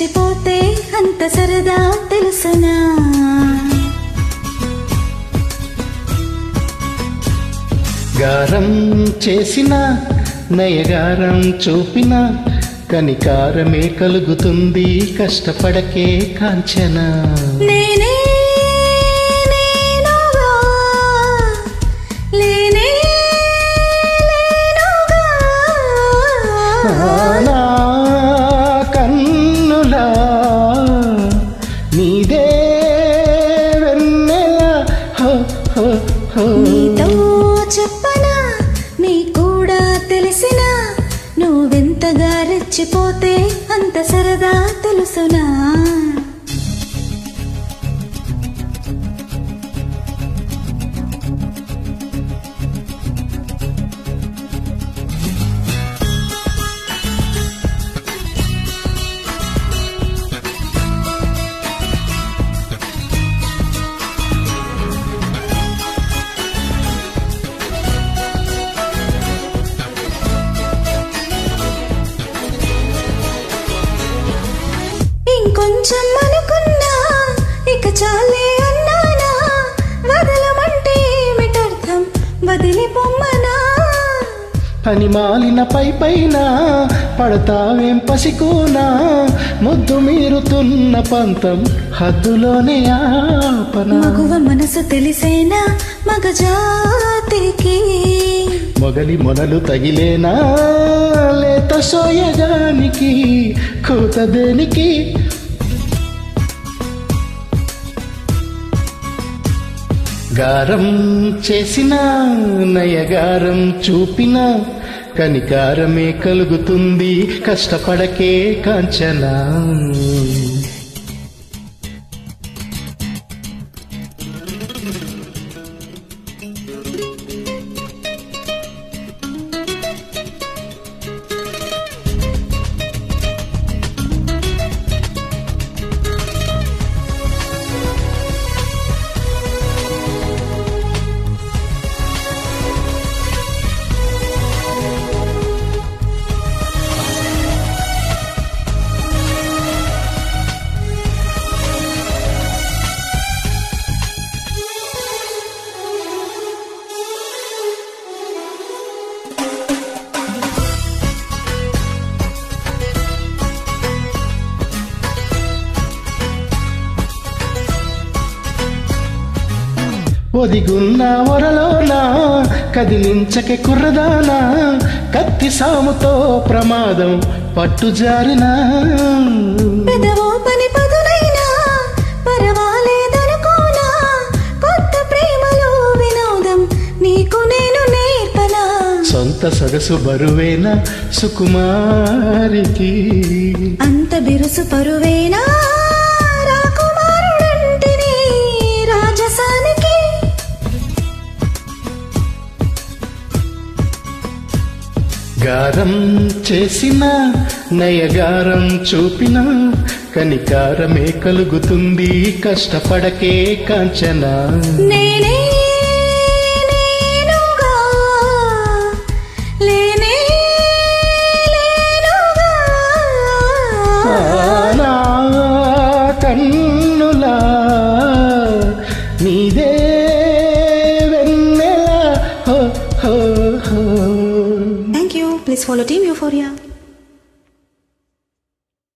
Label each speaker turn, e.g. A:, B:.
A: రెచ్చిపోతే అంత సరదా తెలుసునా
B: గారం చేసిన నయగారం చూపిన కనికారమే కలుగుతుంది కష్టపడకే కాంచన
A: నేనే నేనుగా లేనే లేనుగా
B: నా కన్నులా నీదే వెన్నెల హో హో హో
A: నీతో చెప్పనా నీ కూడా తెలిసినా నువ్వెంతగా రెచ్చిపోతే అంత సరదా తెలుసునా ఇంకొంచెం అనుకున్నా ఇక చాలే అన్నానా వదలమంటే ఏమిటర్థం వదిలి పొమ్మనా
B: పని మాలిన పై పైన పడతావేం పసికోనా ముద్దు మీరుతున్న పంతం హద్దులోనే ఆపన
A: మగువ మనసు తెలిసేనా మగ జాతికి
B: మొగలి మొనలు తగిలేనా లేత సోయగానికి కూత దేనికి గారం చేసిన నయగారం చూపిన కనికారమే కలుగుతుంది కష్టపడకే కాంచనా ఒదిగున్న ఒరలోనా కదిలించకే కుర్రదానా కత్తి సాముతో ప్రమాదం పట్టు జారినా
A: పెదవో పని పదునైనా పర్వాలేదనుకోనా కొత్త ప్రేమలో వినోదం నీకు నేను నేర్పనా
B: సొంత సొగసు బరువేనా సుకుమారికి
A: అంత బిరుసు పరువేనా రాకుమారుడంటిని రాజసానికి
B: గారం చేసిన నయగారం చూపిన కనికారమే కలుగుతుంది కష్టపడకే కాంచనా
A: నేనే నేనుగా లేనే లేనుగా
B: నా కన్నులా నీదే వెన్నెల హో హో హో
A: Thank you. Please follow Team Euphoria.